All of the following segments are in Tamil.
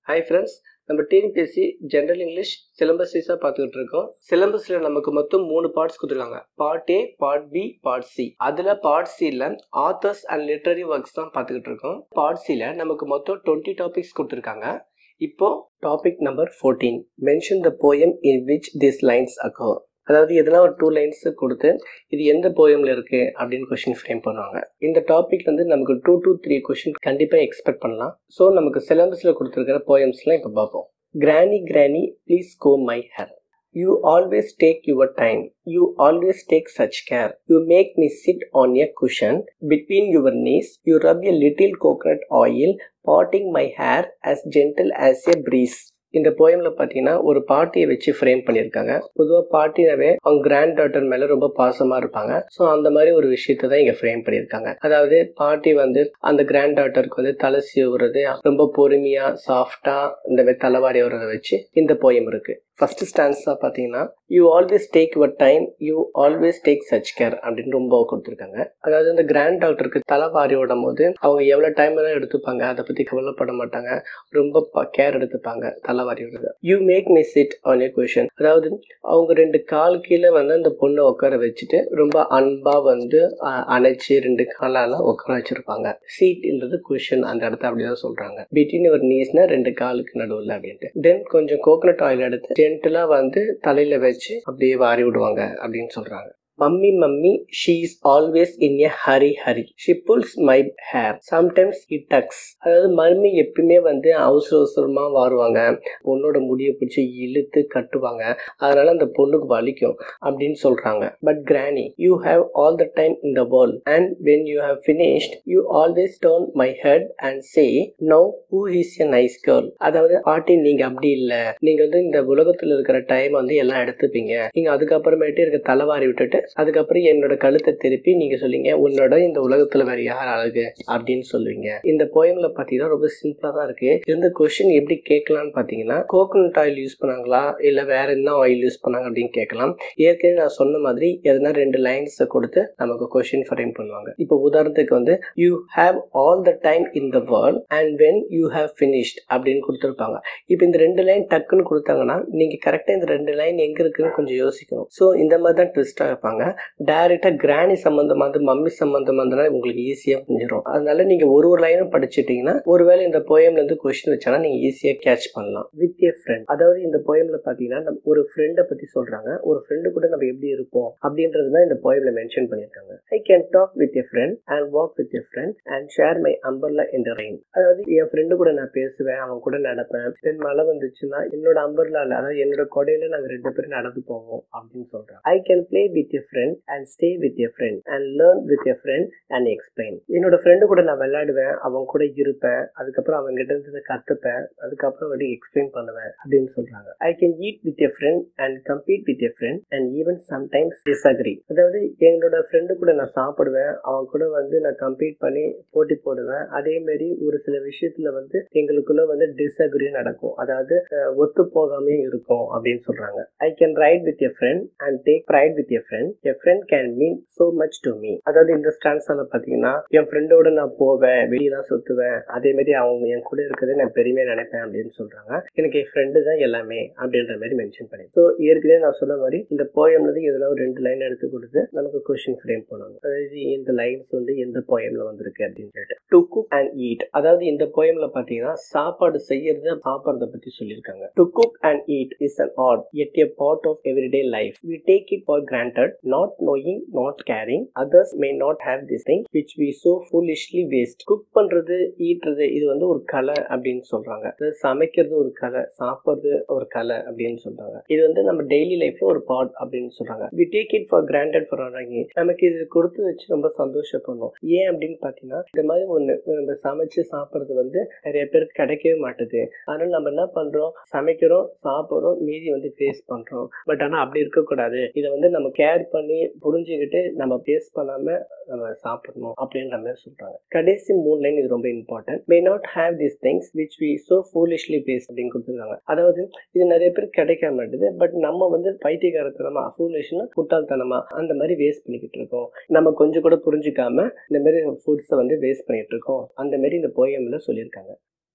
ஹாய் ஃப்ரெண்ட்ஸ் நம்ம டிஎன்பிஎஸ்சி ஜென்ரல் இங்கிலீஷ் சிலபஸ் வைஸாக பார்த்துக்கிட்டு இருக்கோம் சிலபஸில் நமக்கு மொத்தம் மூணு பார்ட்ஸ் கொடுத்துருக்காங்க part A part B part C அதில் பார்ட் சியில் ஆத்தர்ஸ் அண்ட் லிட்ரரி ஒர்க்ஸ் தான் பார்த்துக்கிட்டு இருக்கோம் பார்ட் சியில் நமக்கு மொத்தம் டுவெண்ட்டி டாபிக்ஸ் கொடுத்துருக்காங்க இப்போ topic number fourteen mention the poem in which this lines occur அதாவது எதனா ஒரு டூ லைன்ஸ் கொடுத்து இது எந்த போயமில் இருக்கு அப்படின்னு கொஷின் ஃப்ரேம் பண்ணுவாங்க இந்த டாபிக் வந்து நமக்கு டூ டு த்ரீ கொஷின் கண்டிப்பாக எக்ஸ்பெக்ட் பண்ணலாம் ஸோ நமக்கு சிலபஸில் கொடுத்துருக்கிற போயம்ஸ்லாம் இப்போ பார்ப்போம் granny granny please go my hair you always take your time you always take such care you make me sit on a cushion between your knees you rub a little coconut oil patting my hair as gentle as a breeze இந்த போயம்ல பார்த்தீங்கன்னா ஒரு பாட்டியை வச்சு ஃப்ரேம் பண்ணியிருக்காங்க பொதுவாக பாட்டினாவே அவங்க கிராண்ட் டாட்டர் மேலே ரொம்ப பாசமாக இருப்பாங்க ஸோ அந்த மாதிரி ஒரு விஷயத்தை தான் இங்கே ஃப்ரேம் பண்ணியிருக்காங்க அதாவது பாட்டி வந்து அந்த கிராண்ட் டாட்டருக்கு வந்து தலை சீவுறது ரொம்ப பொறுமையாக சாஃப்டாக இந்த மாதிரி தலைவாரி வர்றதை வச்சு இந்த போயம் இருக்கு ஃபர்ஸ்ட் ஸ்டான்ஸாக பார்த்தீங்கன்னா you always take your time you always take such care அப்படின்னு ரொம்ப கொடுத்துருக்காங்க அதாவது இந்த கிராண்ட் டாக்டருக்கு தலைவாரி விடும் போது அவங்க எவ்வளோ டைம் வேணால் எடுத்துப்பாங்க அதை பற்றி கவலைப்பட மாட்டாங்க ரொம்ப கேர் எடுத்துப்பாங்க தலைவாரி விடுறது you make me sit on a cushion அதாவது அவங்க ரெண்டு கால் கீழே வந்து அந்த பொண்ணை உட்கார வச்சுட்டு ரொம்ப அன்பாக வந்து அஹ், அணைச்சு ரெண்டு காலால உட்கார வச்சிருப்பாங்க சீட்ன்றது குஷன் அந்த இடத்த அப்படிதான் சொல்றாங்க பிட்வீன் யுவர் நீஸ்னா ரெண்டு காலுக்கு நடுவில் அப்படின்ட்டு தென் கொஞ்சம் கோகனட் ஆயில் எடுத்து ஜென்டலாக வந்து தலையில வச்சு அப்படியே வாரி விடுவாங்க அப்படின்னு சொல்றாங்க mummy mummy she is always in a hurry hurry she pulls my hair sometimes it tugs அதாவது மம்மி எப்பயுமே வந்து அவசர அவசரமாக வாருவாங்க பொண்ணோட முடியை பிடிச்சி இழுத்து கட்டுவாங்க அதனால அந்த பொண்ணுக்கு வலிக்கும் அப்படின்னு சொல்றாங்க but granny you have all the time in the world and when you have finished you always turn my head and say no who is a nice girl அதாவது பாட்டி நீங்க அப்படி இல்லை நீங்க வந்து இந்த உலகத்துல இருக்கிற டைம் வந்து எல்லாம் எடுத்துப்பீங்க நீங்க அதுக்கப்புறமேட்டு இருக்க தலைவாரி விட்டுட்டு அதுக்கப்புறம் என்னோட கழுத்தை திருப்பி நீங்க சொல்லுங்க உன்னோட இந்த உலகத்துல வேற யார் அழகு அப்படின்னு சொல்லுவீங்க இந்த போயம்ல பாத்தீங்கன்னா ரொம்ப சிம்பிளா தான் இருக்கு இந்த கொஸ்டின் எப்படி கேட்கலாம்னு பாத்தீங்கன்னா கோகனட் ஆயில் யூஸ் பண்ணாங்களா இல்ல வேற என்ன ஆயில் யூஸ் பண்ணாங்க அப்படின்னு கேட்கலாம் ஏற்கனவே நான் சொன்ன மாதிரி எதனா ரெண்டு லைன்ஸ் கொடுத்து நமக்கு கொஸ்டின் ஃப்ரேம் பண்ணுவாங்க இப்போ உதாரணத்துக்கு வந்து you have all the time in the world and when you have finished அப்படின்னு கொடுத்துருப்பாங்க இப்போ இந்த ரெண்டு லைன் டக்குன்னு கொடுத்தாங்கன்னா நீங்க கரெக்டா இந்த ரெண்டு லைன் எங்க இருக்குன்னு கொஞ்சம் யோசிக்கணும் ஸோ இந்த மாதிரி தான் ட்விஸ்டா வைப்பாங்க டைரக்டா கிராணி சம்பந்தமா வந்து மம்மி சம்பந்தமா இருந்தனா உங்களுக்கு ஈஸியா புரிஞ்சிடும் அதனால நீங்க ஒரு ஒரு லைனும் படிச்சிட்டீங்கன்னா ஒருவேளை இந்த போயம்ல இருந்து கொஸ்டின் வச்சானா நீங்க ஈஸியா கேட்ச் பண்ணலாம் வித் ஏ ஃப்ரெண்ட் அதாவது இந்த போயம்ல பாத்தீங்கன்னா நம்ம ஒரு ஃப்ரெண்டை பத்தி சொல்றாங்க ஒரு ஃப்ரெண்டு கூட நம்ம எப்படி இருப்போம் அப்படின்றது தான் இந்த போயம்ல மென்ஷன் பண்ணியிருக்காங்க I can talk with a friend and walk with a friend and share my umbrella in the rain அதாவது என் ஃப்ரெண்டு கூட நான் பேசுவேன் அவன் கூட நடப்பேன் தென் மழை வந்துச்சுன்னா என்னோட அம்பர்லால அதாவது என்னோட கொடையில நாங்க ரெண்டு பேரும் நடந்து போவோம் அப்படின்னு சொல்றாங்க I can play with a friend and stay with a friend and learn with a friend and explain என்னோட ஃப்ரெண்டு கூட நான் விளையாடுவேன் அவன் கூட இருப்பேன் அதுக்கப்புறம் அவங்க கிட்ட இருந்து கத்துப்பேன் அதுக்கப்புறம் வந்து எக்ஸ்பிளைன் பண்ணுவேன் அப்படின்னு சொல்றாங்க I can eat with a friend and compete with a friend and even sometimes disagree அதாவது என்னோட ஃப்ரெண்டு கூட நான் சாப்பிடுவேன் அவன் கூட வந்து நான் கம்பீட் பண்ணி போட்டி போடுவேன் அதே மாதிரி ஒரு சில விஷயத்துல வந்து எங்களுக்குள்ள வந்து டிஸ்அக்ரி நடக்கும் அதாவது அஹ், ஒத்து போகாமே இருக்கும் அப்படின்னு சொல்றாங்க I can ride with a friend and take pride with a friend a friend can mean so much to me அதாவது இந்த ஸ்டான்ஸால பாத்தீங்கன்னா என் ஃப்ரெண்டோட நான் போவேன் வெளியெல்லாம் சுத்துவேன் அதே மாதிரி அவங்க என் கூட இருக்கிறதே நான் பெருமையா நினைப்பேன் அப்படின்னு சொல்றாங்க எனக்கு என் ஃப்ரெண்டு தான் எல்லாமே அப்படின்ற மாதிரி மென்ஷன் பண்ணி ஸோ ஏற்கனவே நான் சொன்ன மாதிரி இந்த போயம்ல இருந்து எதுனா ஒரு ரெண்டு லைன் எடுத்து கொடுத்து நமக்கு கொஸ்டின் ஃப்ரேம் பண்ணுவாங்க அதாவது இந்த லைன்ஸ் வந்து எந்த போயம்ல வந்திருக்கு அப்படின்னு சொல்லிட்டு டு குக் அண்ட் ஈட் அதாவது இந்த போயம்ல பாத்தீங்கன்னா சாப்பாடு செய்யறது சாப்பிட்றத பத்தி சொல்லியிருக்காங்க to cook and eat is an art it a part of everyday life we take it for granted not knowing not caring others may not have this thing which we so foolishly waste cook பண்றது ஈட்டுறது இது வந்து ஒரு கலை அப்படின்னு சொல்றாங்க அதாவது சமைக்கிறது ஒரு கலை சாப்பிட்றது ஒரு கலை அப்படின்னு சொல்றாங்க இது வந்து நம்ம டெய்லி லைஃப்ல ஒரு பார்ட் அப்படின்னு சொல்றாங்க we take it for granted for நமக்கு இது கொடுத்து வச்சு ரொம்ப சந்தோஷப்படணும் ஏன் அப்படின்னு பாத்தீங்கன்னா இந்த மாதிரி ஒண்ணு நம்ம சமைச்சு சாப்பிட்றது வந்து நிறைய பேருக்கு கிடைக்கவே மாட்டுது அதனால நம்ம என்ன பண்றோம் சமைக்கிறோம் சாப்பிட்றோம் மீதி வந்து ஃபேஸ் பண்றோம் பட் ஆனா அப்படி இருக்கக்கூடாது இதை வந்து நம்ம கேர் பண்ணி புரிஞ்சுக்கிட்டு நம்ம ஃபேஸ் பண்ணாம நம்ம சாப்பிடணும் அப்படின்ற மாதிரி சொல்றாங்க கடைசி மூணு லைன் இது ரொம்ப important may not have this things which we so foolishly face அப்படின்னு கொடுத்துருக்காங்க அதாவது இது நிறைய பேருக்கு கிடைக்க மாட்டுது பட் நம்ம வந்து பைத்தியகாரத்தனமா ஃபூலிஷ்னா முட்டாள்தனமா அந்த மாதிரி வேஸ்ட் பண்ணிக்கிட்டு இருக்கோம் நம்ம கொஞ்சம் கூட புரிஞ்சுக்காம இந்த மாதிரி ஃபுட்ஸை வந்து வேஸ்ட் பண்ணிட்டு இருக்கோம் அந்த மாதிரி இந்த போயம்ல சொல்லியிருக்காங்க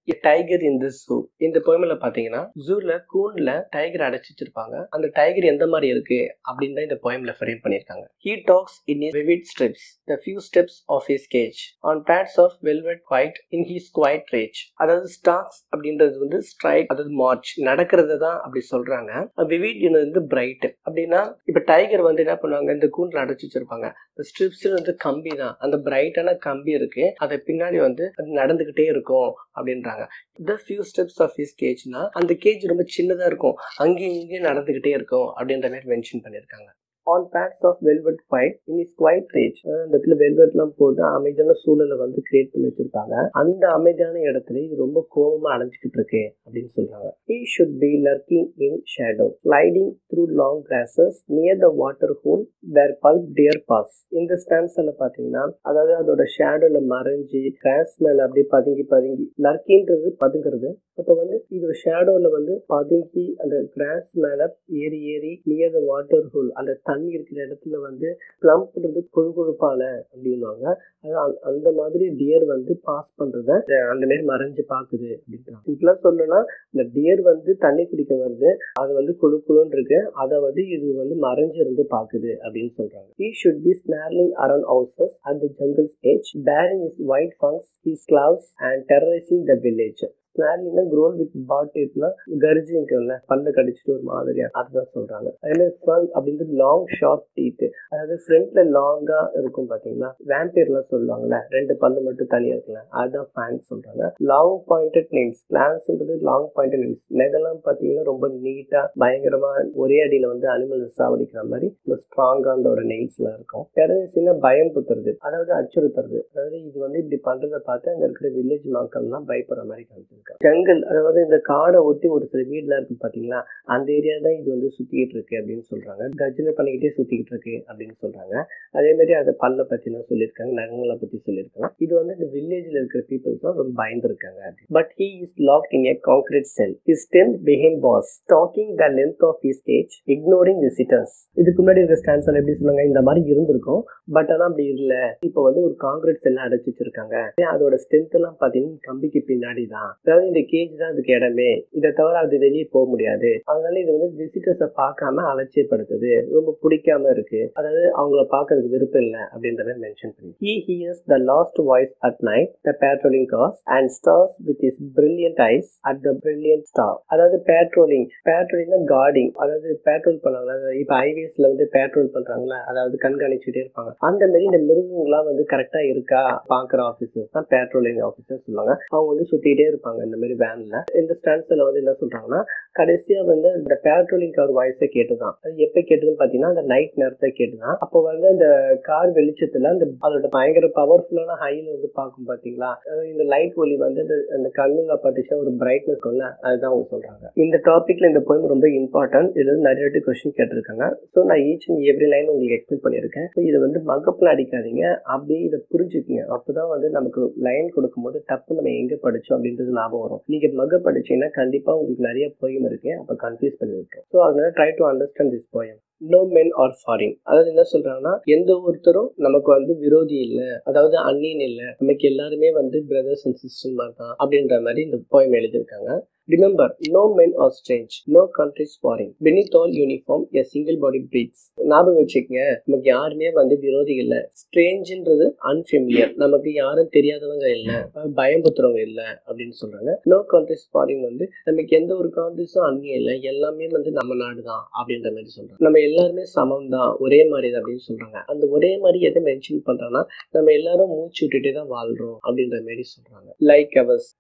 டைகர் இன் தி ஜூ இந்த போயமில் பார்த்தீங்கன்னா ஜூல கூண்ல டைகர் அடைச்சி வச்சிருப்பாங்க அந்த டைகர் எந்த மாதிரி இருக்கு அப்படின்னு தான் இந்த போயம்ல ஃப்ரேம் பண்ணியிருக்காங்க he talks in his vivid strips the few steps of his cage on pads of velvet white in his quiet rage அதாவது ஸ்டாக்ஸ் அப்படின்றது வந்து ஸ்ட்ரைக் அதாவது மார்ச் நடக்கிறத தான் அப்படி சொல்றாங்க விவிட் வந்து பிரைட் அப்படின்னா இப்ப டைகர் வந்து என்ன பண்ணுவாங்க இந்த கூண்டில் அடைச்சி வச்சிருப்பாங்க ஸ்ட்ரிப்ஸ் வந்து கம்பி தான் அந்த பிரைட்டான கம்பி இருக்கு அதை பின்னாடி வந்து அது நடந்துகிட்டே இருக்கும் அப்படின்றாங்க the few steps of his கேஜ்னா அந்த கேஜ் ரொம்ப சின்னதா இருக்கும் அங்கேயும் இங்கேயும் நடந்துகிட்டே இருக்கும் அப்படின்ற மாதிரி மென்ஷன் பண்ணியிருக்காங்க on pads of velvet quiet in his quiet rage அந்த இடத்துல வெல்வெட்லாம் போட்டு அமைதியான சூழலை வந்து கிரியேட் பண்ணி வச்சிருக்காங்க அந்த அமைதியான இடத்துல இது ரொம்ப கோபமா அலைஞ்சிக்கிட்டு இருக்கு அப்படின்னு சொல்றாங்க he should be lurking in shadow sliding through long grasses near the water hole where plump deer pass இந்த ஸ்டான்ஸ்ல பாத்தீங்கன்னா அதாவது அதோட ஷேடோல மறைஞ்சு கிராஸ் மேல அப்படியே பதுங்கி பதுங்கி லர்க்கின்றது பதுங்கிறது அப்போ வந்து இதோட ஷேடோல வந்து பதுங்கி அந்த கிராஸ் மேல ஏறி ஏறி நியர் த வாட்டர் ஹோல் அந்த தண்ணி இருக்கிற இடத்துல வந்து பிளம்ப்ன்றது கொழு கொழுப்பான அப்படின்வாங்க அது அந்த- அந்த மாதிரி டியர் வந்து பாஸ் பண்றத அஹ் அந்த மாதிரி மறைஞ்சு பாக்குது அப்படின்றாங்க சிம்பிளா சொல்லணும்னா இந்த டியர் வந்து தண்ணி குடிக்க வருது அது வந்து குழு குழுன்னு இருக்கு அதை வந்து இது வந்து மறைஞ்சு இருந்து பாக்குது அப்படின்னு சொல்றாங்க he should be snarling around houses at the jungle's edge bearing his white fangs his claws and terrorizing the village ஸ்னாலிங்னா க்ரோல் வித் பாட்டிட்னா கர்ஜி இருக்குல்ல பல்ல கடிச்சிட்டு ஒரு மாதிரியா அதுதான் சொல்றாங்க அதே மாதிரி ஃபங் அப்படின்றது லாங் ஷார்ப் டீத் அதாவது ஃப்ரண்ட்ல லாங்கா இருக்கும் பாத்தீங்களா வேம்பேர்லாம் சொல்லுவாங்கல்ல ரெண்டு பல்லு மட்டும் தனியா இருக்குல்ல அதுதான் ஃபேங் சொல்றாங்க லாங் பாயிண்டட் நெயில்ஸ் கிளான்ஸ்ன்றது லாங் பாயிண்டட் நெயில்ஸ் நெகெல்லாம் பாத்தீங்கன்னா ரொம்ப நீட்டா பயங்கரமா ஒரே அடியில வந்து அனிமல் சாவடிக்கிற மாதிரி ரொம்ப ஸ்ட்ராங்கா அதோட நெயில்ஸ்லாம் இருக்கும் டெரரிஸ்ட்னா பயம் புத்துறது அதாவது அச்சுறுத்துறது அதாவது இது வந்து இப்படி பண்றதை பார்த்து அங்க இருக்கிற வில்லேஜ் மக்கள்லாம் பயப்படுற மாதிரி காமிச்சிருக்காங்க ஜங்கல் அதாவது இந்த காடை ஒட்டி ஒரு சில வீடுலாம் இருக்கு பாத்தீங்களா அந்த ஏரியா தான் இது வந்து சுத்திக்கிட்டு இருக்கு அப்படின்னு சொல்றாங்க கர்ஜனை பண்ணிக்கிட்டே சுத்திக்கிட்டு இருக்கு அப்படின்னு சொல்றாங்க அதே மாதிரி அதை பல்ல பத்திலாம் சொல்லியிருக்காங்க நகங்களை பத்தி சொல்லியிருக்காங்க இது வந்து இந்த வில்லேஜ்ல இருக்கிற பீப்புள்ஸ் தான் ரொம்ப பயந்துருக்காங்க but he is locked in a concrete cell his strength behind bars stalking the length of his stage ignoring visitors இதுக்கு முன்னாடி இந்த ஸ்டான்ஸ் எப்படி சொன்னாங்க இந்த மாதிரி இருந்திருக்கும் பட் ஆனா அப்படி இல்ல இப்போ வந்து ஒரு கான்கிரீட் செல்ல அடைச்சு வச்சிருக்காங்க ஏன் அதோட ஸ்ட்ரென்த் எல்லாம் பாத்தீங்கன்னா கம்பிக்கு பின்னாடி தான் அதாவது இந்த கேஜ் தான் அதுக்கு இடமே இதை தவிர அது வெளியே போக முடியாது அதனால இது வந்து விசிட்டர்ஸை பார்க்காம அலட்சியப்படுத்துது ரொம்ப பிடிக்காம இருக்கு அதாவது அவங்கள பார்க்கறதுக்கு விருப்பம் இல்லை அப்படின்றத மென்ஷன் பண்ணி he hears the last voice at night the patrolling cars and stars with his brilliant eyes at the brilliant star அதாவது பேட்ரோலிங் பேட்ரோலிங்னா கார்டிங் அதாவது பேட்ரோல் பண்ணாங்களா அதாவது இப்போ ஹைவேஸ்ல வந்து பேட்ரோல் பண்றாங்களா அதாவது கண்காணிச்சுட்டே இருப்பாங்க அந்த மாதிரி இந்த மிருகங்களாம் வந்து கரெக்டா இருக்கா பாக்குற ஆபீசர்ஸ் தான் பேட்ரோலிங் ஆபீசர் சொல்லுவாங்க அவங்க வந்து சுத்திட்டே இருப்பாங்க இந்த மாதிரி வேன்ல இந்த ஸ்டாண்ட்ஸ்ல வந்து என்ன சொல்றாங்கன்னா கடைசியா வந்து இந்த பேட்ரோலிங் கார் வாய்ஸை கேட்டுதான் அது எப்ப கேட்டதுன்னு பாத்தீங்கன்னா அந்த நைட் நேரத்தை கேட்டுதான் அப்போ வந்து அந்த கார் வெளிச்சத்துல அந்த அதோட பயங்கர பவர்ஃபுல்லான ஹைல வந்து பார்க்கும் பாத்தீங்களா அதாவது இந்த லைட் ஒளி வந்து அந்த- அந்த கண்ணுல பார்த்துச்சா ஒரு பிரைட்னஸ் இருக்கும்ல அதுதான் அவங்க சொல்றாங்க இந்த டாபிக்ல இந்த போயம் ரொம்ப இம்பார்ட்டன்ட் இதுல வந்து நிறைய வாட்டி கொஸ்டின் கேட்டிருக்காங்க ஸோ நான் ஈச் அண்ட் எவ்ரி லைன் உங்களுக்கு எக்ஸ்பிளைன் பண்ணியிருக்கேன் ஸோ இதை வந்து மகப்பில் அடிக்காதீங்க அப்படியே இதை புரிஞ்சுக்குங்க அப்பதான் வந்து நமக்கு லைன் கொடுக்கும்போது தப்பு நம்ம எங்க படிச்சோம் அப்படின்றது ஞாபகம் வரும் நீங்க மக படிச்சீங்கன்னா கண்டிப்பா உங்களுக்கு நிறைய போயம் இருக்கு அப்ப கன்ஃபியூஸ் பண்ணி விட்டுரும் ஸோ அதனால try to understand this poem no men are foreign அதாவது என்ன சொல்றாங்கன்னா எந்த ஒருத்தரும் நமக்கு வந்து விரோதி இல்ல அதாவது அந்நியன் இல்ல நமக்கு எல்லாருமே வந்து பிரதர்ஸ் அண்ட் சிஸ்டர் மாதிரி தான் அப்படின்ற மாதிரி இந்த போயம் எழுதியிருக்காங்க remember no men are strange no countries foreign beneath all uniform a single body breathes ஞாபகம் வச்சுக்கங்க நமக்கு யாருமே வந்து விரோதி இல்ல ஸ்ட்ரேஞ்சுன்றது அன்ஃபெமிலியர் நமக்கு யாரும் தெரியாதவங்க இல்ல பயம்புத்துறவங்க இல்ல அப்படின்னு சொல்றாங்க நோ கண்ட்ரிஸ் ஃபாரின் வந்து நமக்கு எந்த ஒரு கண்ட்ரிஸும் அந்நியம் இல்லை எல்லாமே வந்து நம்ம நாடு தான் அப்படின்ற மாதிரி சொல்றாங்க நம்ம எல்லாருமே சமம் தான் ஒரே மாதிரி தான் அப்படின்னு சொல்றாங்க அந்த ஒரே மாதிரி எதை மென்ஷன் பண்றாங்கன்னா நம்ம எல்லாரும் மூச்சு விட்டுட்டே தான் வாழ்றோம் அப்படின்ற மாதிரி சொல்றாங்க like ours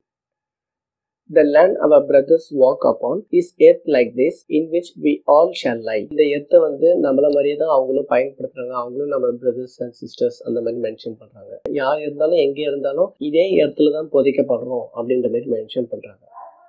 The land our brothers walk upon is earth like this in which we all shall lie. இந்த எர்த்தை வந்து நம்மள மாதிரியே தான் அவங்களும் பயன்படுத்துறாங்க அவங்களும் நம்ம பிரதர்ஸ் அண்ட் சிஸ்டர்ஸ் அந்த மாதிரி மென்ஷன் பண்றாங்க யார் இருந்தாலும் எங்கே இருந்தாலும் இதே இடத்துல தான் புதைக்கப்படுறோம் அப்படின்ற மாதிரி மென்ஷன் பண்றாங்க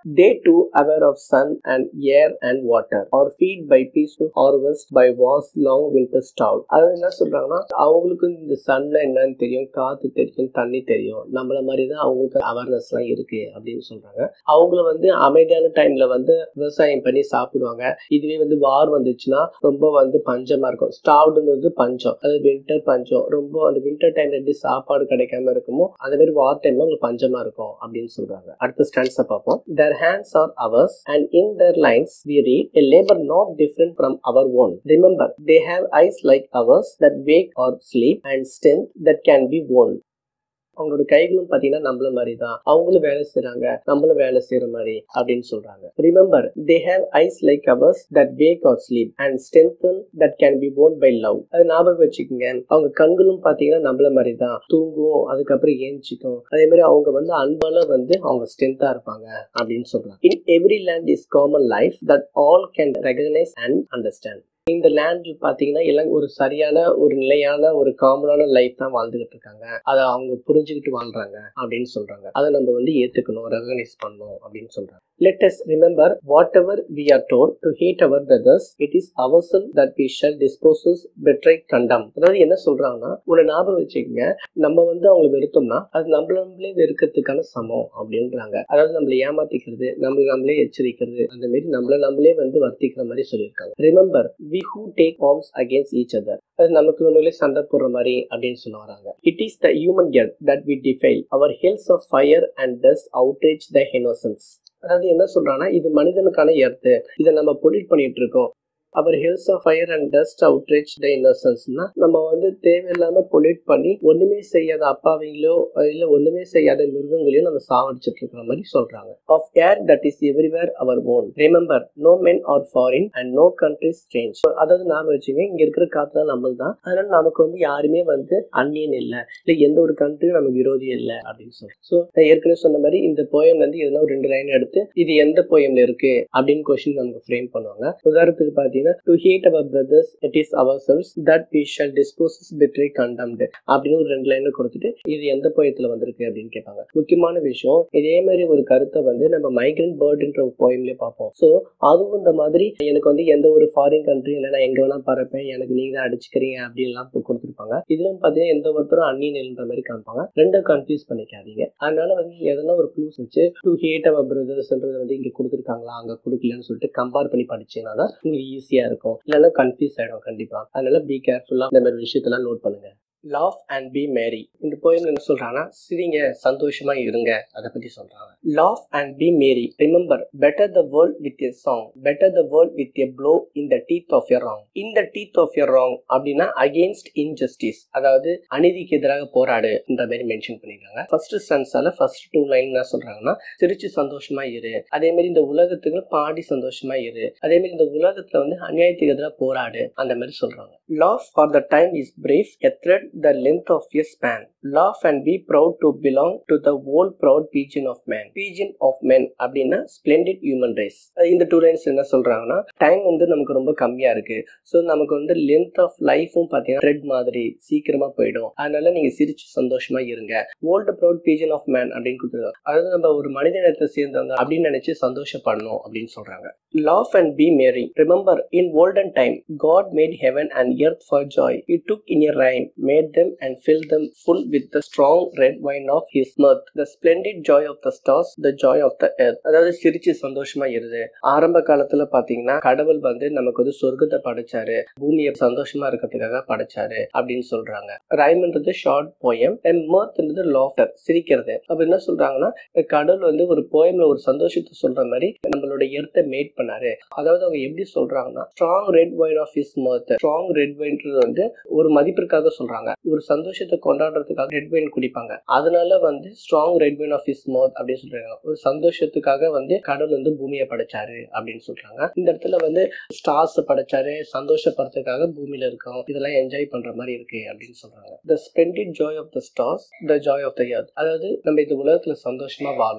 They too aware of sun and air and water or feed by peaceful harvest by vast long winter stought. அதாவது என்ன சொல்றாங்கன்னா அவங்களுக்கு இந்த சன்ல என்னன்னு தெரியும் காத்து தெரியும் தண்ணி தெரியும் நம்மள மாதிரி தான் அவங்களுக்கு அவேர்னஸ் எல்லாம் இருக்கு அப்படின்னு சொல்றாங்க அவங்கள வந்து அமைதியான டைம்ல வந்து விவசாயம் பண்ணி சாப்பிடுவாங்க இதுவே வந்து வார் வந்துச்சுன்னா ரொம்ப வந்து பஞ்சமா இருக்கும் ஸ்டாவ்டுன்றது பஞ்சம் அது வின்டர் பஞ்சம் ரொம்ப அந்த வின்டர் டைம்ல எப்படி சாப்பாடு கிடைக்காம இருக்குமோ அந்த மாதிரி வார் டைம்ல உங்களுக்கு பஞ்சமா இருக்கும் அப்படின்னு சொல்றாங்க அடுத்த ஸ்டாண்ட்ஸை பார்ப்போம் their hands are ours and in their lines we read a labor not different from our own remember they have eyes like ours that wake or sleep and strength that can be worn அவங்களோட கைகளும் பாத்தீங்கன்னா நம்மள மாதிரி தான் அவங்களும் வேலை செய்றாங்க நம்மளும் வேலை செய்யற மாதிரி அப்படின்னு சொல்றாங்க remember they have eyes like ours that wake or sleep and strengthen that can be won by love அது ஞாபகம் வச்சுக்கோங்க அவங்க கண்களும் பாத்தீங்கன்னா நம்மள மாதிரி தான் தூங்கும் அதுக்கப்புறம் ஏஞ்சிக்கும் அதே மாதிரி அவங்க வந்து அன்பால வந்து அவங்க ஸ்ட்ரென்த்தா இருப்பாங்க அப்படின்னு சொல்றாங்க in every land is common life that all can recognise and understand இந்த லேண்டில் பார்த்தீங்கன்னா எல்லாம் ஒரு சரியான ஒரு நிலையான ஒரு காமனான லைஃப் தான் வாழ்ந்துகிட்டு இருக்காங்க அதை அவங்க புரிஞ்சுக்கிட்டு வாழ்றாங்க அப்படின்னு சொல்றாங்க அதை நம்ம வந்து ஏத்துக்கணும் ரெகனைஸ் பண்ணணும் அப்படின்னு சொல்றாங்க let us remember whatever we are told to hate our brothers it is our self that we shall dispossess betray condemn அதாவது என்ன சொல்றாங்கன்னா ஒரு ஞாபகம் வச்சுக்கோங்க நம்ம வந்து அவங்களை வெறுத்தோம்னா அது நம்மள நம்மளே வெறுக்கிறதுக்கான சமம் அப்படின்றாங்க அதாவது நம்மளை ஏமாத்திக்கிறது நம்மளை நம்மளே எச்சரிக்கிறது அந்த மாதிரி நம்மள நம்மளே வந்து வர்த்திக்கிற மாதிரி சொல்லியிருக்காங்க remember we who take arms against each other அது நமக்கு நம்மளே சண்டை போடுற மாதிரி அப்படின்னு சொல்ல வராங்க it is the human earth that we defile our hills of fire and dust outrage the innocence அதாவது என்ன சொல்றாங்கன்னா இது மனிதனுக்கான எர்த்து இதை நம்ம பொல்யூட் பண்ணிட்டு இருக்கோம் our hills of fire and dust outrage the இன்னசென்ஸ்னா நம்ம வந்து தேவையில்லாம பொல்யூட் பண்ணி ஒண்ணுமே செய்யாத அப்பாவிங்களோ இல்ல ஒண்ணுமே செய்யாத மிருகங்களையும் நம்ம சாவடிச்சிட்டு இருக்கிற மாதிரி சொல்றாங்க of air that is everywhere our own remember no men are foreign and no country strange அதாவது நாம வச்சுங்க இங்க இருக்கிற காத்து தான் நம்மள் தான் அதனால நமக்கு வந்து யாருமே வந்து அந்நியன் இல்லை இல்ல எந்த ஒரு கண்ட்ரியும் நம்ம விரோதி இல்லை அப்படின்னு சொல்லி ஸோ நான் ஏற்கனவே சொன்ன மாதிரி இந்த போயம் வந்து எதனா ஒரு ரெண்டு லைன் எடுத்து இது எந்த போயம்ல இருக்கு அப்படின்னு கொஸ்டின் நமக்கு ஃப்ரேம் பண்ணுவாங்க உதாரணத்துக்கு பாத்தீங்கன்னா to hate our brothers it is our cells that we shall dispossess betray condemned அப்படின்னு ஒரு ரெண்டு லைன் கொடுத்துட்டு இது எந்த போயத்துல வந்திருக்கு அப்படின்னு கேட்பாங்க முக்கியமான விஷயம் இதே மாதிரி ஒரு கருத்தை வந்து நம்ம மைக்ரண்ட் பேர்டுன்ற ஒரு போயம்லயே பார்ப்போம் ஸோ அதுவும் இந்த மாதிரி எனக்கு வந்து எந்த ஒரு ஃபாரின் கண்ட்ரி இல்லை நான் எங்க வேணா பறப்பேன் எனக்கு நீங்க தான் அடிச்சுக்கிறீங்க அப்படின்லாம் கொடுத்துருப்பாங்க இதுல பாத்தீங்கன்னா எந்த ஒருத்தரும் அந்நியன்ற மாதிரி காமிப்பாங்க ரெண்டும் கன்ஃபியூஸ் பண்ணிக்காதீங்க அதனால வந்து எதனா ஒரு க்ளூஸ் வச்சு டு ஹேட் அவர் பிரதர்ஸ்ன்றது வந்து இங்க கொடுத்துருக்காங்களா அங்க கொடுக்கலன்னு சொல்லிட்டு கம்பேர் பண்ணி படிச்சீங்கன்னா தான் உங்களுக்கு ஈஸியா இருக்கும் இல்லைன்னா கன்ஃபியூஸ் ஆயிடும் கண்டிப்பா அதனால பி கேர்ஃபுல்லா இந்த மாதிரி விஷயத்தெல்லாம் நோட் பண்ணுங்க லாஃப் அண்ட் பி மேரி இந்த போயம் என்ன சொல்றாங்கன்னா சிரிங்க சந்தோஷமா இருங்க அதை பத்தி சொல்றாங்க laugh and be merry remember better the world with a song better the world with a blow in the teeth of your wrong in the teeth of your wrong அப்படின்னா அகேன்ஸ்ட் இன்ஜஸ்டிஸ் அதாவது அநீதிக்கு எதிராக போராடு என்ற மாதிரி மென்ஷன் பண்ணிருக்காங்க ஃபர்ஸ்ட் ஸ்டன்ஸால ஃபர்ஸ்ட் டூ லைன் என்ன சொல்றாங்கன்னா சிரிச்சு சந்தோஷமா இரு அதே மாதிரி இந்த உலகத்துக்கு பாடி சந்தோஷமா இரு அதே மாதிரி இந்த உலகத்துல வந்து அநியாயத்துக்கு எதிராக போராடு அந்த மாதிரி சொல்றாங்க laugh for the time is brave a thread the length of a span. Laugh and be proud to belong to the whole proud pigeon of man. Pigeon of men அப்படின்னா splendid human race. இந்த டூ லைன்ஸ் என்ன சொல்றாங்கன்னா டைம் வந்து நமக்கு ரொம்ப கம்மியா இருக்கு ஸோ நமக்கு வந்து லென்த் ஆஃப் லைஃபும் பார்த்தீங்கன்னா த்ரெட் மாதிரி சீக்கிரமா போயிடும் அதனால நீங்க சிரிச்சு சந்தோஷமா இருங்க old proud pageant of man அப்படின்னு கொடுத்துருக்காங்க அதாவது நம்ம ஒரு மனித இனத்தை சேர்ந்தவங்க அப்படின்னு நினைச்சு சந்தோஷப்படணும் அப்படின்னு சொல்றாங்க laugh and be merry remember in olden time God made heaven and earth for joy it took in a rhyme made them and fill them full with the strong red wine of his mirth, the splendid joy of the stars, the joy of the earth. அதாவது சிரிச்சு சந்தோஷமா இருது ஆரம்ப காலத்துல பாத்தீங்கன்னா கடவுள் வந்து நமக்கு வந்து சொர்க்கத்தை படைச்சாரு பூமியை சந்தோஷமா இருக்கிறதுக்காக படைச்சாரு அப்படின்னு சொல்றாங்க ரைம்ன்றது ஷார்ட் போயம் அண்ட் மர்த்ன்றது லாஃப்டர் சிரிக்கிறது அப்ப என்ன சொல்றாங்கன்னா கடவுள் வந்து ஒரு போயம்ல ஒரு சந்தோஷத்தை சொல்ற மாதிரி நம்மளோட எர்த்தை மேட் பண்ணாரு அதாவது அவங்க எப்படி சொல்றாங்கன்னா strong red wine of his mirth strong red வைன்றது வந்து ஒரு மதிப்பிற்காக சொல்றாங்க ஒரு சந்தோஷத்தை கொண்டாடுறதுக்காக ரெட் வைன் குடிப்பாங்க அதனால வந்து strong red wine of his mirth அப்படின்னு சொல்றாங்க ஒரு சந்தோஷத்துக்காக வந்து கடவுள் வந்து பூமியை படைச்சாரு அப்படின்னு சொல்றாங்க இந்த இடத்துல வந்து ஸ்டார்ஸ் படைச்சாரு சந்தோஷப்படுறதுக்காக பூமியில இருக்கோம் இதெல்லாம் என்ஜாய் பண்ற மாதிரி இருக்கு அப்படின்னு சொல்றாங்க the splendid joy of the stars the joy of the earth அதாவது நம்ம இந்த உலகத்துல சந்தோஷமா வாழணும்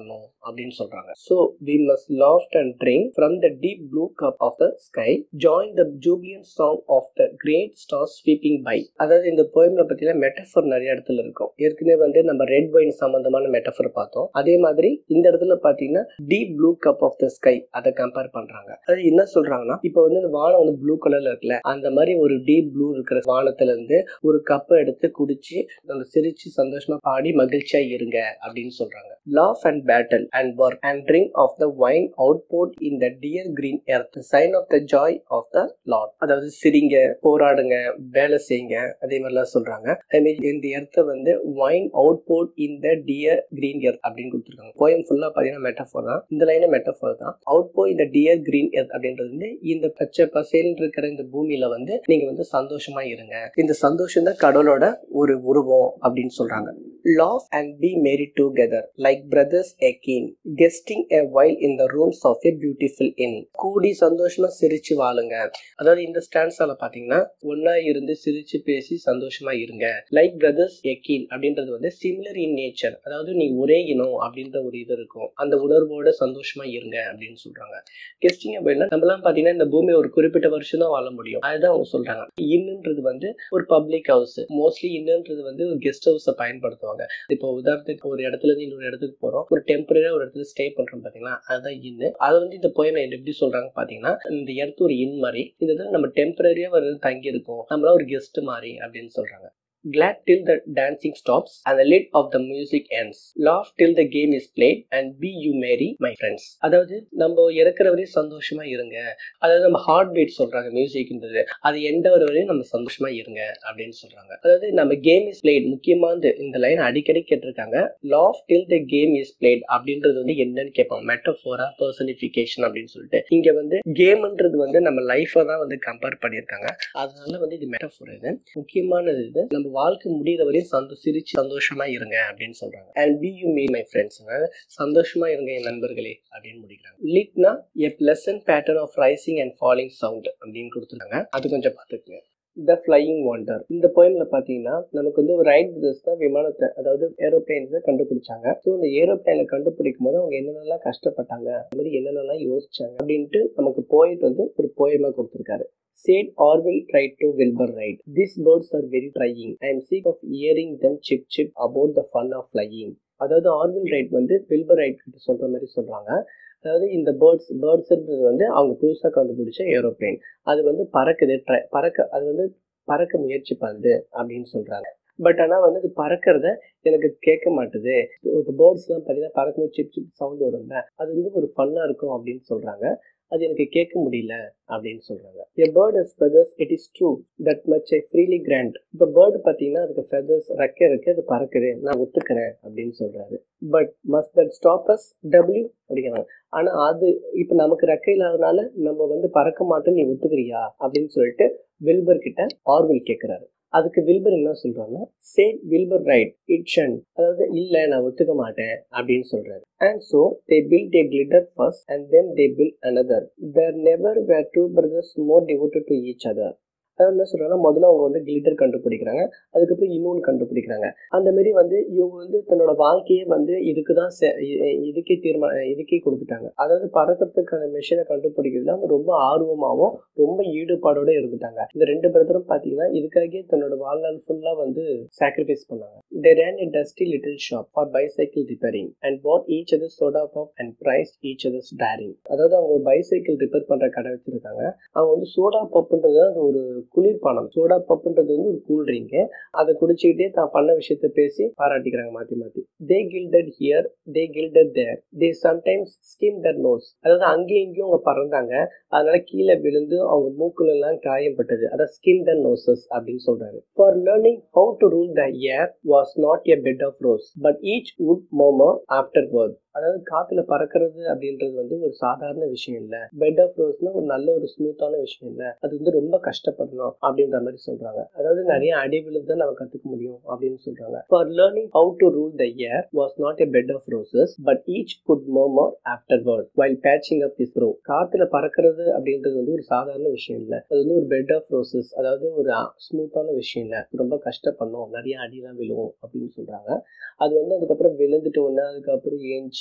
அப்படின்னு சொல்றாங்க ஸோ வி மஸ்ட் லாஃப்ட் and drink from the deep blue cup of the sky join the jubilant song of the great star sweeping by அதாவது இந்த போயம்ல பத்தின மெட்டஃபர் நிறைய இடத்துல இருக்கும் ஏற்கனவே வந்து நம்ம ரெட் வைன் சம்பந்தமான மெட்டஃபர் பார்த்தோம் அதே மாதிரி இந்த இடத்துல பாத்தீங்கன்னா deep blue cup of the sky அதை கம்பேர் பண்றாங்க அது என்ன சொல்றாங்கன்னா இப்போ வந்து இந்த வானம் வந்து ப்ளூ கலர்ல இருக்குல்ல அந்த மாதிரி ஒரு டீப் ப்ளூ இருக்கிற வானத்துல இருந்து ஒரு கப்பை எடுத்து குடிச்சு அந்த சிரிச்சு சந்தோஷமா பாடி மகிழ்ச்சியா இருங்க அப்படின்னு சொல்றாங்க laugh and battle and work and drink of the wine outpoured in the dear green earth sign of the joy of the Lord அதாவது சிரிங்க போராடுங்க வேலை செய்யுங்க அதே மாதிரிலாம் சொல்றாங்க அதே மாதிரி இந்த எர்த்தை வந்து wine outpoured in the dear green earth அப்படின்னு கொடுத்துருக்காங்க போயம் ஃபுல்லா பாத்தீங்கன்னா மெட்டஃபோர் தான் இந்த லைன மெட்டஃபோர் தான் அவுட் போ இந்த டியர் கிரீன் எர்த் அப்படின்றது வந்து இந்த பச்சை பசேல்னு இருக்கிற இந்த பூமியில வந்து நீங்க வந்து சந்தோஷமா இருங்க இந்த சந்தோஷம் தான் கடவுளோட ஒரு உருவம் அப்படின்னு சொல்றாங்க laugh and be merry together like brothers akin guesting a while in the rooms of a beautiful inn கூடி சந்தோஷமா சிரிச்சு வாழுங்க அதாவது இந்த ஸ்டான்ஸால பாத்தீங்கன்னா ஒன்னா இருந்து சிரிச்சு பேசி சந்தோஷமா இருங்க லைக் பிரதர்ஸ் எக்கீன் அப்படின்றது வந்து சிமிலர் இன் நேச்சர் அதாவது நீ ஒரே இனம் அப்படின்ற ஒரு இது இருக்கும் அந்த உணர்வோட சந்தோஷமா இருங்க அப்படின்னு சொல்றாங்க கெஸ்டிங் அப்படின்னா நம்மலாம் பாத்தீங்கன்னா இந்த பூமி ஒரு குறிப்பிட்ட வருஷம் தான் வாழ முடியும் அதுதான் அவங்க சொல்றாங்க இன்னுன்றது வந்து ஒரு பப்ளிக் ஹவுஸ் மோஸ்ட்லி இன்னுன்றது வந்து ஒரு கெஸ்ட் ஹவுஸை பயன்படுத்துவாங்க இப்போ உதாரணத்துக்கு ஒரு இடத்துல இருந்து இன்னொரு இடத்துக்கு போறோம் ஒரு டெம்பரரியா ஒரு இடத்துல ஸ்டே பண்றோம் பாத்தீங்களா அதுதான் இன்னு அது வந்து இந்த போயம் எப்படி சொல்றாங்க பாத்தீங்கன்னா இந்த இடத்து ஒரு இன் மாதிரி இந்த இடத்துல நம்ம டெம்பரரியா ஒரு தங்கி இருக்கோம் நம்மளா ஒரு கெஸ்ட் மாதிரி அப்படின்னு சொல்றாங்க Glad till the dancing stops and the lid of the music ends. Laugh till the game is played and be you merry, my friends. அதாவது நம்ம இறக்குற வரையும் சந்தோஷமா இருங்க அதாவது நம்ம ஹார்ட் பீட் சொல்றாங்க மியூசிக்ன்றது அது எந்த ஒரு வரையும் நம்ம சந்தோஷமா இருங்க அப்படின்னு சொல்றாங்க அதாவது நம்ம கேம் இஸ் பிளேட் முக்கியமானது இந்த லைன் அடிக்கடி கேட்டிருக்காங்க laugh till the game is played அப்படின்றது வந்து என்னன்னு கேட்பாங்க மெட்டஃபோரா பர்சனிஃபிகேஷன் அப்படின்னு சொல்லிட்டு இங்க வந்து கேம்ன்றது வந்து நம்ம லைஃபை தான் வந்து கம்பேர் பண்ணியிருக்காங்க அதனால வந்து இது மெட்டஃபோர் இது முக்கியமானது இது நம்ம வாழ்க்கை முடிகிற வரையும் சந்தோ சிரிச்சு சந்தோஷமா இருங்க அப்படின்னு சொல்றாங்க and be you merry my friends சந்தோஷமா இருங்க என் நண்பர்களே அப்படின்னு முடிக்கிறாங்க லிட்னா a pleasant pattern of rising and falling sound அப்படின்னு கொடுத்துருக்காங்க அது கொஞ்சம் பார்த்துக்குங்க த ஃப்ளையிங் வாண்டர் இந்த போயம்ல பாத்தீங்கன்னா நமக்கு வந்து ரைட் பிரதர்ஸ் தான் விமானத்தை அதாவது ஏரோப்ளைன்ஸை கண்டுபிடிச்சாங்க ஸோ இந்த ஏரோப்ளைனை கண்டுபிடிக்கும் போது அவங்க என்னென்னலாம் கஷ்டப்பட்டாங்க அந்த மாதிரி என்னென்னலாம் யோசிச்சாங்க அப்படின்ட்டு நமக்கு போயிட்டு வந்து ஒரு போயமா கொடுத்துருக்காரு Said Orville tried to Wilbur Wright. These birds are very trying. I am sick of hearing them chip chip about the fun of flying. அதாவது ஆர்வில் ரைட் வந்து வில்பர் ரைட் கிட்ட சொல்ற மாதிரி சொல்றாங்க அதாவது இந்த பேர்ட்ஸ் பேர்ட்ஸ்ன்றது வந்து அவங்க புதுசாக கண்டுபிடிச்ச ஏரோப்ளேன் அது வந்து பறக்குது ட்ரை பறக்க அது வந்து பறக்க முயற்சி பண்ணுது அப்படின்னு சொல்றாங்க பட் ஆனால் வந்து அது பறக்கிறத எனக்கு கேட்க மாட்டுது இப்போ பேர்ட்ஸ்லாம் பார்த்தீங்கன்னா பறக்கும்போது சிப் சிப் சவுண்ட் வரும்ல அது வந்து ஒரு ஃபன்னாக இருக்கும் அப்படின்னு சொல்றாங்க அது எனக்கு கேட்க முடியல அப்படின்னு சொல்றாங்க a bird his feathers it is true that much I freely grant இப்போ பேர்டு பார்த்தீங்கன்னா அதுக்கு ஃபெதர்ஸ் ரெக்கை இருக்கு அது பறக்குது நான் ஒத்துக்கிறேன் அப்படின்னு சொல்றாரு but must that stop us W அப்படிங்கிறாங்க ஆனா அது இப்போ நமக்கு ரெக்கை இல்லாதனால நம்ம வந்து பறக்க மாட்டோம் நீ ஒத்துக்கிறியா அப்படின்னு சொல்லிட்டு வில்பர் கிட்ட ஆர்வில் கேட்கிறாரு அதுக்கு வில்பர் என்ன சொல்றாருன்னா சே வில்பர் ரைட் இட்ஷன் அதாவது இல்ல நான் ஒத்துக்க மாட்டேன் அப்படின்னு சொல்றாரு and so they built a glider first and then they built another there never were two brothers more devoted to each other அதாவது என்ன சொல்றாங்கன்னா முதல்ல அவங்க வந்து கிளிட்டர் கண்டுபிடிக்கிறாங்க அதுக்கப்புறம் இன்னொன்று கண்டுபிடிக்கிறாங்க அந்த மாதிரி வந்து இவங்க வந்து தன்னோட வாழ்க்கையே வந்து இதுக்கு தான் இதுக்கே தீர்மானம் இதுக்கே கொடுத்துட்டாங்க அதாவது பறக்கிறதுக்கான மிஷினை கண்டுபிடிக்கிறதுல அவங்க ரொம்ப ஆர்வமாகவும் ரொம்ப ஈடுபாடோட இருந்துட்டாங்க இந்த ரெண்டு பிரதரும் பார்த்தீங்கன்னா இதுக்காகவே தன்னோட வாழ்நாள் ஃபுல்லாக வந்து சாக்ரிஃபைஸ் பண்ணாங்க they ran a dusty little shop for bicycle repairing and bought each other soda pop and praised each other's daring அதாவது அவங்க பைசைக்கிள் ரிப்பேர் பண்ற கடை வச்சிருக்காங்க அவங்க வந்து சோடா பப்புன்றது அது ஒரு குளிர்பானம் சோடா பப்புன்றது வந்து ஒரு கூல் ட்ரிங்க் அதை குடிச்சுக்கிட்டே தான் பண்ண விஷயத்த பேசி பாராட்டிக்கிறாங்க மாத்தி மாத்தி they glided here they glided there they sometimes skin their nose அதாவது அங்கேயும் இங்கேயும் அவங்க பறந்தாங்க அதனால கீழே விழுந்து அவங்க மூக்குல எல்லாம் காயப்பட்டது அதாவது ஸ்கின் தர் நோசஸ் அப்படின்னு சொல்றாரு for learning how to rule the air was not a bed of rose but each would மோமோ ஆஃப்டர் வேர்ட் அதாவது காத்துல பறக்கிறது அப்படின்றது வந்து ஒரு சாதாரண விஷயம் இல்ல பெட் ஆஃப் ரோஸ்னா ஒரு நல்ல ஒரு ஸ்மூத்தான விஷயம் இல்ல அது வந்து ரொம்ப கஷ்டப்படணும் அப்படின்ற மாதிரி சொல்றாங்க அதாவது நிறைய அடி விழுந்து நம்ம கத்துக்க முடியும் அப்படின்னு சொல்றாங்க for learning how to rule the air was not a bed of roses but each good murmur afterward while patching up his bruise காத்துல பறக்கிறது அப்படின்றது வந்து ஒரு சாதாரண விஷயம் இல்ல அது வந்து ஒரு பெட் ஆஃப் ரோசஸ் அதாவது ஒரு ஸ்மூத்தான விஷயம் இல்ல ரொம்ப கஷ்டப்படணும் நிறைய அடிலாம் விழுவும் அப்படின்னு சொல்றாங்க அது வந்து அதுக்கப்புறம் விழுந்துட்டு ஒன்று அதுக்கப்புறம் ஏஞ்சி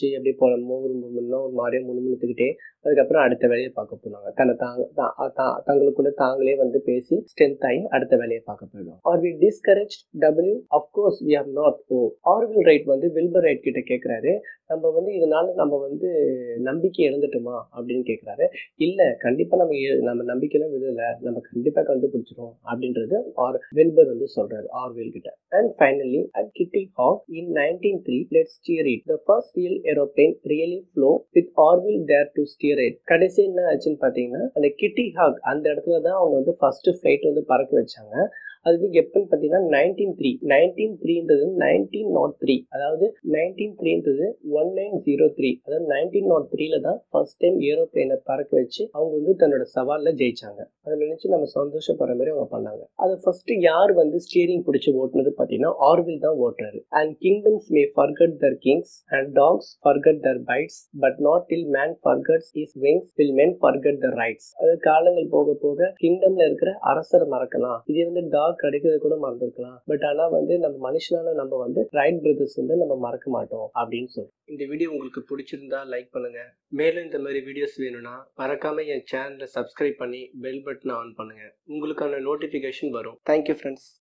குடிச்சு அப்படியே போல மோர் முன்னும் ஒரு மாதிரியே முணுமுணுத்துக்கிட்டே அதுக்கப்புறம் அடுத்த வேலையை பார்க்க போனாங்க தன்னை தாங்க தா- தா- தங்களுக்குள்ள தாங்களே வந்து பேசி ஸ்ட்ரென்த் ஆகி அடுத்த வேலையை பார்க்க போயிடும் are we discourage W of course we are not oh Orville Wright வந்து வில்பர் ரைட் கிட்ட கேட்குறாரு நம்ம வந்து இதனால நம்ம வந்து நம்பிக்கை இழந்துட்டோமா அப்படின்னு கேட்குறாரு இல்லை கண்டிப்பாக நம்ம எ- நம்ம நம்பிக்கையெல்லாம் விழல நம்ம கண்டிப்பாக கண்டுபிடிச்சிரும் அப்படின்றது ஆர் வெல்பர் வந்து சொல்றாரு ஆர்வெல் கிட்ட and finally at Kitty Hawk in nineteen three let steer it the first real aeroplane really flew with Orville there to steer it கடைசி என்ன ஆச்சுன்னு பார்த்தீங்கன்னா அந்த கிட்டி ஹாக் அந்த இடத்துல தான் அவங்க வந்து ஃபர்ஸ்ட் ஃப்ளைட் வந்து பறக்க வச்சாங்க அது வந்து எப்பன்னு பார்த்தீங்கன்னா நைன்டீன் த்ரீ நைன்டீன் த்ரீன்றது நைன்டீன் நாட் த்ரீ அதாவது நைன்டீன் த்ரீன்றது ஒன் நைன் ஜீரோ த்ரீ அதாவது நைன்டீன் நாட் த்ரீல தான் ஃபர்ஸ்ட் டைம் ஏரோப்ளேனை பறக்க வச்சு அவங்க வந்து தன்னோட சவாலில் ஜெயிச்சாங்க அதை நினைச்சு நம்ம சந்தோஷப்படுற மாதிரி அவங்க பண்ணாங்க அதை ஃபர்ஸ்ட் யார் வந்து ஸ்டியரிங் பிடிச்சி ஓட்டுனது பார்த்தீங்கன்னா ஆர்வில் தான் ஓட்டுறாரு and kingdoms may forget their kings and dogs forget their bites but not till man forgets his wings will men forget the Wrights அது காலங்கள் போக போக கிங்டம்ல இருக்கிற அரசரை மறக்கலாம் இது வந்து டாக் கிடைக்கிறது கூட மறந்துருக்கலாம் பட் ஆனா வந்து நம்ம மனுஷனான நம்ம வந்து ரைட் பிரதர்ஸ் வந்து நம்ம மறக்க மாட்டோம் அப்படின்னு சொல்லி இந்த வீடியோ உங்களுக்கு பிடிச்சிருந்தா லைக் பண்ணுங்க மேலும் இந்த மாதிரி வீடியோஸ் வேணும்னா மறக்காம என் சேனலை சப்ஸ்கிரைப் பண்ணி பெல் பட்டனை ஆன் பண்ணுங்க உங்களுக்கான நோட்டிஃபிகேஷன் வரும் தேங்க்யூ ஃப்ரெண்ட்ஸ்